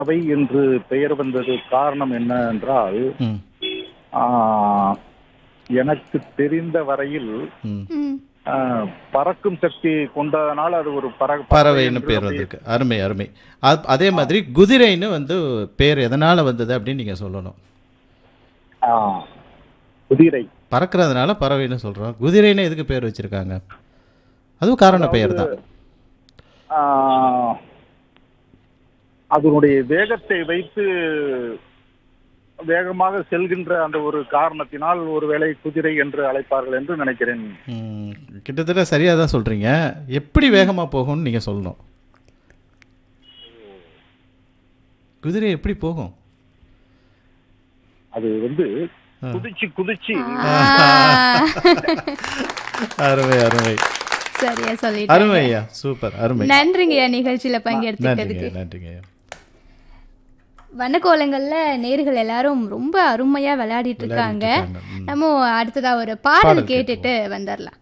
அவை என்று பெயர் வந்தது காரணம் என்ன என்றால் ம் ஆ, எனக்கு தெரிந்த வரையில் ம் ம் ஆ, பறக்கும் சக்தி கொண்டதனால் அது ஒரு பற பறவைன்னு என்று பேர் அப்படி- வந்திருக்கு அருமை அருமை அத்- அதே மாதிரி குதிரைன்னு வந்து பேர் எதனால் வந்தது அப்படின்னு நீங்கள் சொல்லணும் ஆ, குதிரை பறக்கிறதுனால பறவைன்னு சொல்கிறோம் குதிரைன்னு எதுக்கு பேர் வச்சுருக்காங்க அதுவும் காரண பெயர் தான் ஆ, அதனுடைய வேகத்தை வைத்து வேகமாக செல்கின்ற அந்த ஒரு காரணத்தினால் ஒருவேளை குதிரை என்று அழைப்பார்கள் என்று நினைக்கிறேன் ம், கிட்டத்தட்ட சரியாக தான் சொல்கிறீங்க எப்படி வேகமாக போகும்னு நீங்கள் சொல்லணும் குதிரை எப்படி போகும் அது வந்து குதிச்சு குதிச்சு அருமை அருமை சரியா சொல்லிட்டேன் அருமை ஐயா சூப்பர் அருமை நன்றிங்கய்யா நிகழ்ச்சியில நன்றிங்க பங்கெடுத்துக்கிட்டதுக்கு ஐயா, நன்றிங்க ஐயா. வண்ணக்கோலங்கள்ல நேர்கள் எல்லாரும் ரொம்ப அருமையா விளையாடிட்டு இருக்காங்க விளையாடிட்டு இருக்காங்க. ம். நம்ம அடுத்ததா ஒரு பாடல் பாடல் கேட்டுட்டு வந்துடலாம்